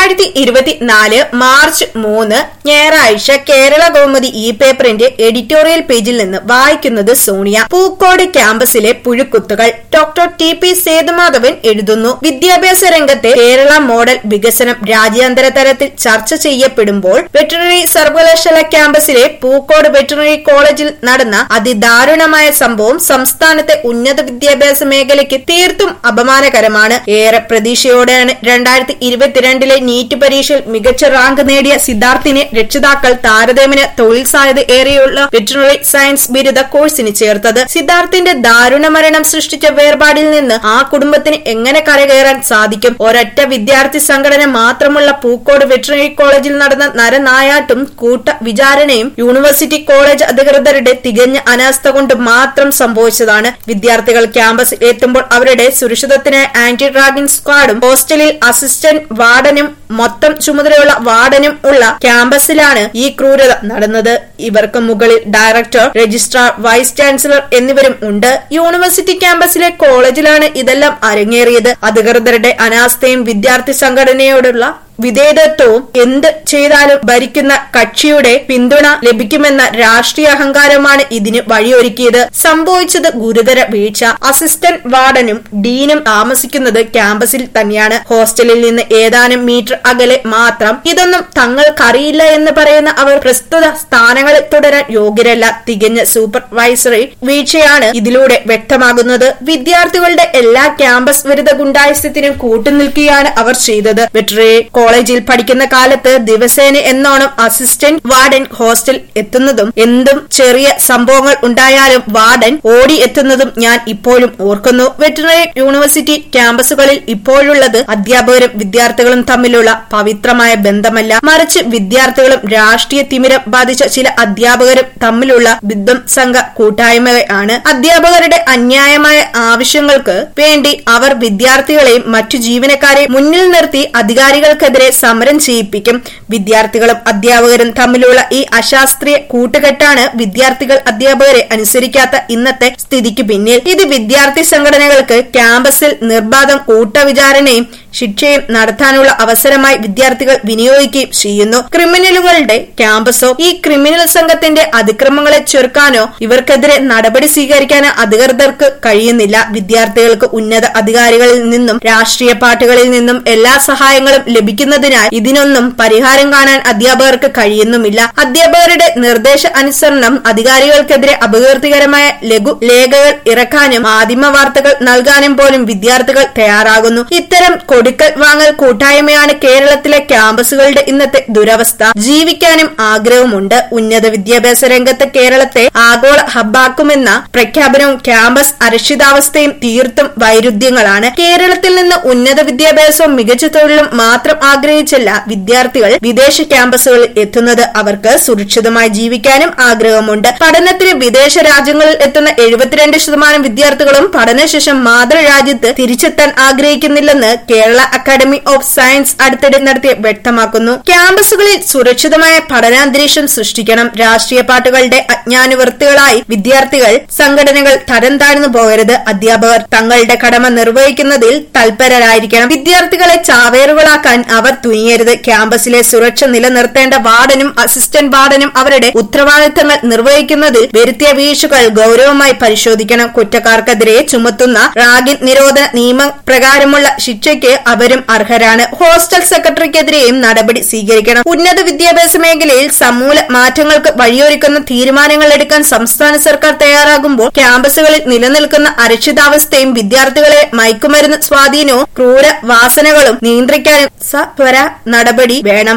രണ്ടായിരത്തി ഇരുപത്തിനാല് മാർച്ച് മൂന്ന് ഞായറാഴ്ച കേരള കൗമുദി ഇ പേപ്പറിന്റെ എഡിറ്റോറിയൽ പേജിൽ നിന്ന് വായിക്കുന്നത് സോണിയ പൂക്കോട് ക്യാമ്പസിലെ പുഴുക്കുത്തുകൾ ഡോക്ടർ ടി പി സേതുമാധവൻ എഴുതുന്നു വിദ്യാഭ്യാസ രംഗത്തെ കേരള മോഡൽ വികസനം രാജ്യാന്തര തലത്തിൽ ചർച്ച ചെയ്യപ്പെടുമ്പോൾ വെറ്ററിനറി സർവകലാശാല ക്യാമ്പസിലെ പൂക്കോട് വെറ്ററിനറി കോളേജിൽ നടന്ന അതിദാരുണമായ സംഭവം സംസ്ഥാനത്തെ ഉന്നത വിദ്യാഭ്യാസ മേഖലയ്ക്ക് തീർത്തും അപമാനകരമാണ് ഏറെ പ്രതീക്ഷയോടെയാണ് രണ്ടായിരത്തി ഇരുപത്തിരണ്ടിലെ നീറ്റ് പരീക്ഷയിൽ മികച്ച റാങ്ക് നേടിയ സിദ്ധാർത്ഥിനെ രക്ഷിതാക്കൾ താരതമ്യേന തൊഴിൽ സാധ്യത ഏറെയുള്ള വെറ്ററിനറി സയൻസ് ബിരുദ കോഴ്സിന് ചേർത്തത് സിദ്ധാർത്ഥിന്റെ ദാരുണ മരണം സൃഷ്ടിച്ച വേർപാടിൽ നിന്ന് ആ കുടുംബത്തിന് എങ്ങനെ കരകയറാൻ സാധിക്കും ഒരൊറ്റ വിദ്യാർത്ഥി സംഘടന മാത്രമുള്ള പൂക്കോട് വെറ്ററിനറി കോളേജിൽ നടന്ന നരനായാട്ടും കൂട്ട വിചാരണയും യൂണിവേഴ്സിറ്റി കോളേജ് അധികൃതരുടെ തികഞ്ഞ അനാസ്ഥ കൊണ്ട് മാത്രം സംഭവിച്ചതാണ് വിദ്യാർത്ഥികൾ ക്യാമ്പസിൽ എത്തുമ്പോൾ അവരുടെ സുരക്ഷിതത്തിനായി ആന്റി റാഗിംഗ് സ്ക്വാഡും ഹോസ്റ്റലിൽ അസിസ്റ്റന്റ് വാർഡനും മൊത്തം ചുമതലയുള്ള വാർഡനും ഉള്ള ക്യാമ്പസിലാണ് ഈ ക്രൂരത നടന്നത് ഇവർക്ക് മുകളിൽ ഡയറക്ടർ രജിസ്ട്രാർ വൈസ് ചാൻസലർ എന്നിവരും ഉണ്ട് യൂണിവേഴ്സിറ്റി ക്യാമ്പസിലെ കോളേജിലാണ് ഇതെല്ലാം അരങ്ങേറിയത് അധികൃതരുടെ അനാസ്ഥയും വിദ്യാർത്ഥി സംഘടനയോടുള്ള വിധേയത്വവും എന്ത് ചെയ്താലും ഭരിക്കുന്ന കക്ഷിയുടെ പിന്തുണ ലഭിക്കുമെന്ന രാഷ്ട്രീയ അഹങ്കാരമാണ് ഇതിന് വഴിയൊരുക്കിയത് സംഭവിച്ചത് ഗുരുതര വീഴ്ച അസിസ്റ്റന്റ് വാർഡനും ഡീനും താമസിക്കുന്നത് ക്യാമ്പസിൽ തന്നെയാണ് ഹോസ്റ്റലിൽ നിന്ന് ഏതാനും മീറ്റർ അകലെ മാത്രം ഇതൊന്നും തങ്ങൾക്കറിയില്ല എന്ന് പറയുന്ന അവർ പ്രസ്തുത സ്ഥാനങ്ങളിൽ തുടരാൻ യോഗ്യരല്ല തികഞ്ഞ സൂപ്പർവൈസറി വീഴ്ചയാണ് ഇതിലൂടെ വ്യക്തമാകുന്നത് വിദ്യാർത്ഥികളുടെ എല്ലാ ക്യാമ്പസ് വിരുദ്ധ ഗുണ്ടായുസത്തിനും കൂട്ടുനിൽക്കുകയാണ് അവർ ചെയ്തത് വെറ്ററി കോളേജിൽ പഠിക്കുന്ന കാലത്ത് ദിവസേന എന്നോണം അസിസ്റ്റന്റ് വാർഡൻ ഹോസ്റ്റൽ എത്തുന്നതും എന്തും ചെറിയ സംഭവങ്ങൾ ഉണ്ടായാലും വാർഡൻ ഓടി എത്തുന്നതും ഞാൻ ഇപ്പോഴും ഓർക്കുന്നു വെറ്ററിനറി യൂണിവേഴ്സിറ്റി ക്യാമ്പസുകളിൽ ഇപ്പോഴുള്ളത് അധ്യാപകരും വിദ്യാർത്ഥികളും തമ്മിലുള്ള പവിത്രമായ ബന്ധമല്ല മറിച്ച് വിദ്യാർത്ഥികളും രാഷ്ട്രീയ തിമിരം ബാധിച്ച ചില അധ്യാപകരും തമ്മിലുള്ള വിധ്വംസംഘ കൂട്ടായ്മയാണ് അധ്യാപകരുടെ അന്യായമായ ആവശ്യങ്ങൾക്ക് വേണ്ടി അവർ വിദ്യാർത്ഥികളെയും മറ്റു ജീവനക്കാരെയും മുന്നിൽ നിർത്തി അധികാരികൾക്കെതിരെ സമരം ചെയ്യിപ്പിക്കും വിദ്യാർത്ഥികളും അധ്യാപകരും തമ്മിലുള്ള ഈ അശാസ്ത്രീയ കൂട്ടുകെട്ടാണ് വിദ്യാർത്ഥികൾ അധ്യാപകരെ അനുസരിക്കാത്ത ഇന്നത്തെ സ്ഥിതിക്ക് പിന്നിൽ ഇത് വിദ്യാർത്ഥി സംഘടനകൾക്ക് ക്യാമ്പസിൽ നിർബാധം കൂട്ടവിചാരണയും ശിക്ഷയും നടത്താനുള്ള അവസരമായി വിദ്യാർത്ഥികൾ വിനിയോഗിക്കുകയും ചെയ്യുന്നു ക്രിമിനലുകളുടെ ക്യാമ്പസോ ഈ ക്രിമിനൽ സംഘത്തിന്റെ അതിക്രമങ്ങളെ ചെറുക്കാനോ ഇവർക്കെതിരെ നടപടി സ്വീകരിക്കാനോ അധികൃതർക്ക് കഴിയുന്നില്ല വിദ്യാർത്ഥികൾക്ക് ഉന്നത അധികാരികളിൽ നിന്നും രാഷ്ട്രീയ പാർട്ടികളിൽ നിന്നും എല്ലാ സഹായങ്ങളും ലഭിക്കുന്നതിനാൽ ഇതിനൊന്നും പരിഹാരം കാണാൻ അധ്യാപകർക്ക് കഴിയുന്നുമില്ല അധ്യാപകരുടെ നിർദ്ദേശ അനുസരണം അധികാരികൾക്കെതിരെ അപകീർത്തികരമായ ലഘു ലേഖകൾ ഇറക്കാനും മാധ്യമ വാർത്തകൾ നൽകാനും പോലും വിദ്യാർത്ഥികൾ തയ്യാറാകുന്നു ഇത്തരം കൊടുക്കൽ വാങ്ങൽ കൂട്ടായ്മയാണ് കേരളത്തിലെ ക്യാമ്പസുകളുടെ ഇന്നത്തെ ദുരവസ്ഥ ജീവിക്കാനും ആഗ്രഹമുണ്ട് ഉന്നത വിദ്യാഭ്യാസ രംഗത്ത് കേരളത്തെ ആഗോള ഹബ്ബാക്കുമെന്ന പ്രഖ്യാപനവും ക്യാമ്പസ് അരക്ഷിതാവസ്ഥയും തീർത്തും വൈരുദ്ധ്യങ്ങളാണ് കേരളത്തിൽ നിന്ന് ഉന്നത വിദ്യാഭ്യാസവും മികച്ച തൊഴിലും മാത്രം ആഗ്രഹിച്ചല്ല വിദ്യാർത്ഥികൾ വിദേശ ക്യാമ്പസുകളിൽ എത്തുന്നത് അവർക്ക് സുരക്ഷിതമായി ജീവിക്കാനും ആഗ്രഹമുണ്ട് പഠനത്തിന് വിദേശ രാജ്യങ്ങളിൽ എത്തുന്ന എഴുപത്തിരണ്ട് ശതമാനം വിദ്യാർത്ഥികളും പഠനശേഷം മാതൃരാജ്യത്ത് തിരിച്ചെത്താൻ ആഗ്രഹിക്കുന്നില്ലെന്ന് കേരള അക്കാദമി ഓഫ് സയൻസ് അടുത്തിടെ നടത്തിയ വ്യക്തമാക്കുന്നു ക്യാമ്പസുകളിൽ സുരക്ഷിതമായ പഠനാന്തരീക്ഷം സൃഷ്ടിക്കണം രാഷ്ട്രീയ പാർട്ടികളുടെ അജ്ഞാനുവൃത്തികളായി വിദ്യാർത്ഥികൾ സംഘടനകൾ തരം താഴ്ന്നു പോകരുത് അധ്യാപകർ തങ്ങളുടെ കടമ നിർവഹിക്കുന്നതിൽ തൽപരരായിരിക്കണം വിദ്യാർത്ഥികളെ ചാവേറുകളാക്കാൻ അവർ തുനിയരുത് ക്യാമ്പസിലെ സുരക്ഷ നിലനിർത്തേണ്ട വാർഡനും അസിസ്റ്റന്റ് വാർഡനും അവരുടെ ഉത്തരവാദിത്തങ്ങൾ നിർവഹിക്കുന്നതിൽ വരുത്തിയ വീഴ്ചകൾ ഗൌരവമായി പരിശോധിക്കണം കുറ്റക്കാർക്കെതിരെ ചുമത്തുന്ന റാഗിൻ നിരോധന നിയമപ്രകാരമുള്ള ശിക്ഷയ്ക്ക് അവരും അർഹരാണ് ഹോസ്റ്റൽ സെക്രട്ടറിക്കെതിരെയും നടപടി സ്വീകരിക്കണം ഉന്നത വിദ്യാഭ്യാസ മേഖലയിൽ സമൂല മാറ്റങ്ങൾക്ക് വഴിയൊരുക്കുന്ന തീരുമാനങ്ങൾ എടുക്കാൻ സംസ്ഥാന സർക്കാർ തയ്യാറാകുമ്പോൾ ക്യാമ്പസുകളിൽ നിലനിൽക്കുന്ന അരക്ഷിതാവസ്ഥയും വിദ്യാർത്ഥികളെ മയക്കുമരുന്ന് സ്വാധീനവും ക്രൂര വാസനകളും നിയന്ത്രിക്കാനും സത്വര നടപടി വേണം